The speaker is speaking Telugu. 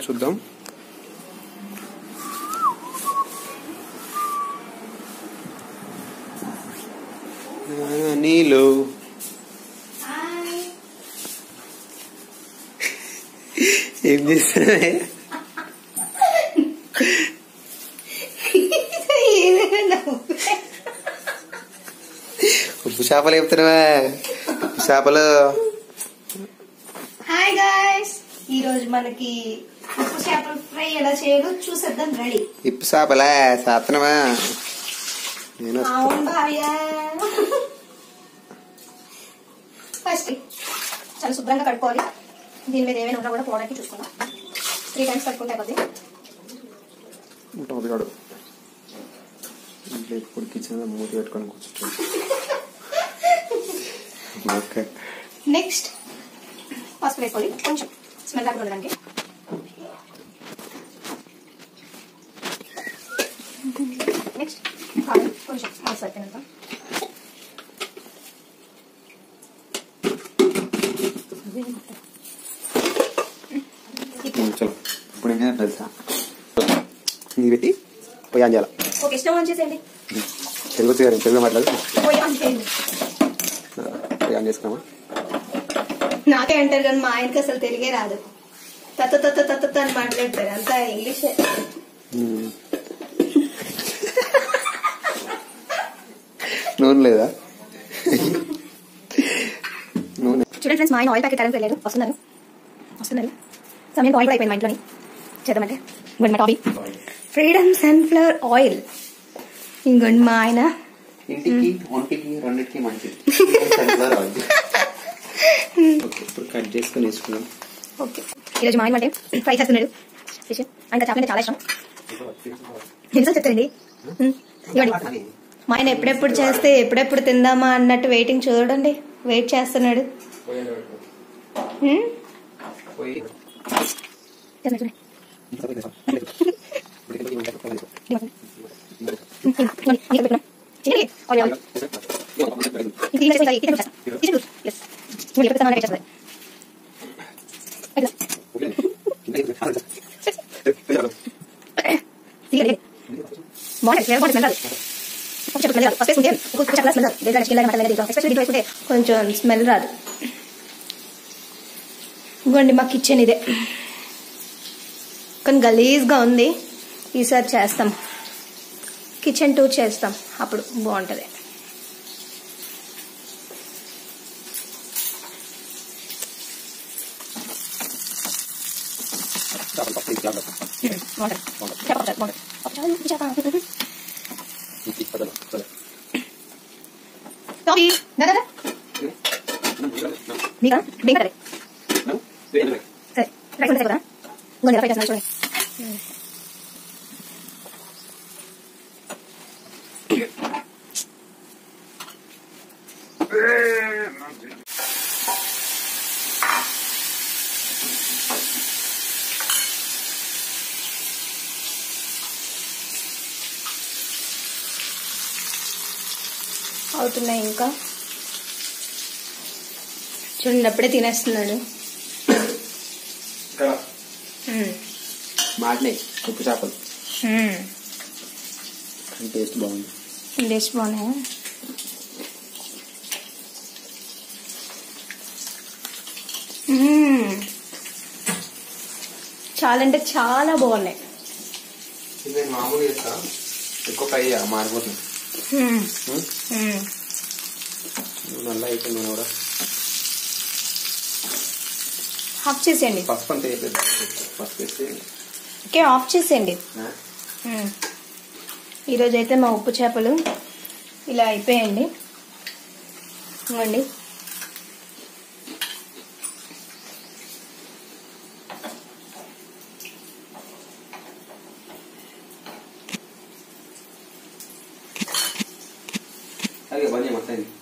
చూద్దాం ఆ, నీళ్ళు ఏం చేస్తున్నావే ఉప్పు చేపలు చెప్తున్నావా ఉప్పు చేపలు హాయ్ గాయ్స్ ఈ రోజు మనకి ఉప్పు చేపల ఫ్రై ఎలా చేయాలో చూసేద్దాం రెడీ ఇప్పు చేపలా చేస్తున్నావా నేను అవును భార్య ఫస్ట్ చాలా శుభ్రంగా కడుక్కోవాలి దీని మీద ఏమైనా ఉన్నా కూడా పోవడానికి చూసుకుందాం త్రీ టైమ్స్ కడుక్కుంటే కొద్ది ఉంటుంది కాడు ఇంట్లో ఇప్పుడు కిచెన్ మూతి పెట్టుకొని కూర్చుంటాడు ఓకే నెక్స్ట్ పసుపు వేసుకోవాలి కొంచెం స్మెల్ రాకుండా ఉండడానికి నెక్స్ట్ కారం కొంచెం మాస్ సరిపోయినంత చలో ఇప్పుడు ఏం చేయాలి తెలుసా ఇది పెట్టి పోయి ఆన్ చేయాలి ఓకే స్టవ్ ఆన్ చేసేయండి తెలుగు గారు తెలుగు మాట్లాడు పోయి ఆన్ చేయండి పోయి ఆన్ చేసుకున్నామా నాకే అంటారు కానీ మా ఆయనకి అసలు తెలుగే రాదు తత్త తత్త తత్త తత్త అని మాట్లాడతారు అంతా ఇంగ్లీషే నూనె లేదా నూనె చూడండి ఫ్రెండ్స్ మా ఆయన ఆయిల్ ప్యాకెట్ తరం లేదు వస్తున్నారు వస్తున్నారు సమయం ఆయిల్ కూడా అయిపోయింది మా ఇంట్లోని చేద్దామంటే ఇంకోటి మా టాపిక్ ఫ్రీడమ్ సన్ఫ్లవర్ ఆయిల్ ఇంకోటి మా ఆయన ఇంటికి ఒంటికి రెండింటికి మంచిది ఓకే ఇప్పుడు కట్ చేసుకొని వేసుకున్నాం ఓకే ఈరోజు మా ఆయన అంటే ఫ్రై చేస్తున్నాడు ఫిష్ ఆయన చేప అంటే చాలా ఇష్టం ఎన్నిసార్లు చెప్తారండి ఉమ్, ఇవ్వండి మా ఆయన ఎప్పుడెప్పుడు చేస్తే ఎప్పుడెప్పుడు తిందామా అన్నట్టు వెయిటింగ్ చూడండి వెయిట్ చేస్తున్నాడు ఉమ్, చేస్తున్నా, చూడండి. ఇవ్వండి. ఇవ్వండి, అన్ని కలిపి పెట్టుకున్నాం. చిన్నది, ఆయిల్, ఆయిల్. ఇది తీసేసి ఇలా కిచెన్ చేస్తాం. Kitchen tools, yes. నువ్వు ఎప్పుడు తిన్నావు అనేది చేస్తుంది. ఇట్లా. తీయలేదు. బాగుంది ఫ్లేవర్ బాగుంది స్మెల్ రాదు ఉప్పు చెప్పు స్మెల్ రాదు ఫస్ట్ వేసుకుంటే ఉప్పు ఉప్పు చెప్పలా స్మెల్ రాదు లేదా చికెన్ మటన్ లేదా ఎస్పెషల్లీ దీంట్లో వేసుకుంటే కొంచెం స్మెల్ రాదు ఇవ్వండి మా కిచెన్ ఇదే కానీ గలీజ్గా ఉంది ఈసారి చేస్తాం కిచెన్ టూ చేస్తాం అప్పుడు బాగుంటుంది బాగుంటుంది చేప పచ్చడి బాగుంటుంది పచ్చడి చేప టాపీ దాదా మీకా బీంగ్ కర్రీ సరే రైస్ ఉంటే కదా ఇంకొంచెం ఫ్రై చేస్తున్నాను చూడండి అవుతున్నాయి ఇంకా చూడండి అప్పుడే తినేస్తున్నాడు మ్మ్. మాటనే ఉప్పు చేపలు మ్మ్. టేస్ట్ బాగుంది టేస్ట్ బాగున్నాయా మ్మ్. చాలా అంటే చాలా బాగున్నాయి ఇది నేను మామూలు చేస్తా ఎక్కువ ఫ్రై మారిపోతుంది మ్మ్. మ్మ్. నల్ల అయిపోయింది నూనె కూడా ఆఫ్ చేసేయండి పసుపు అంతా వేయలేదు పసుపు వేస్తే ఓకే ఆఫ్ చేసేయండి ఆ, మ్మ్. ఈరోజు అయితే మా ఉప్పు చేపలు ఇలా అయిపోయాయండి ఇవ్వండి అలాగే బంద్ చేయి మొత్తం ఇది.